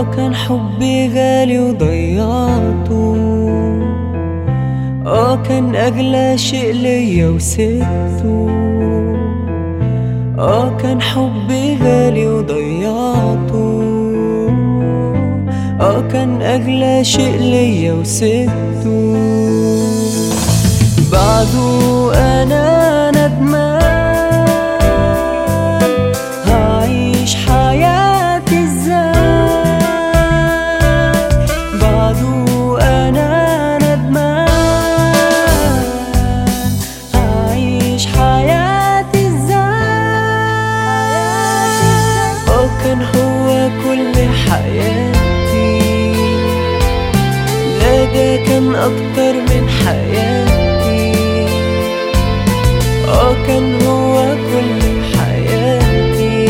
اه كان حبي غالي وضيعته اه كان اغلى شيء ليا وسبته اه كان حبي غالي وضيعته اه كان اغلى شيء ليا وسبته بعده انا ندمان هعيش حياتي ازاي بعده انا ندمان هعيش حياتي ازاي اه كان هو كل حياتي لا ده كان اكتر من حياتي اه كان هو كل حياتي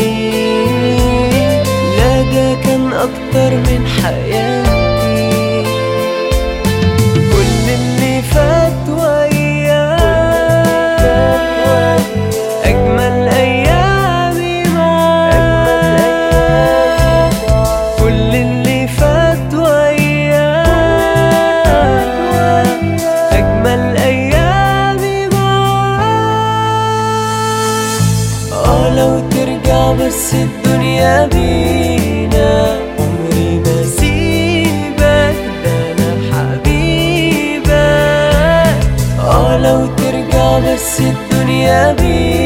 لا ده كان اكتر من حياتي كل اللي فات وياه اجمل ايامي معاه كل اللي فات وياه اجمل ايامي معاه اه لو ترجع بس الدنيا بينا عمري ما سيبك ده انا حبيبك اه لو ترجع بس الدنيا بينا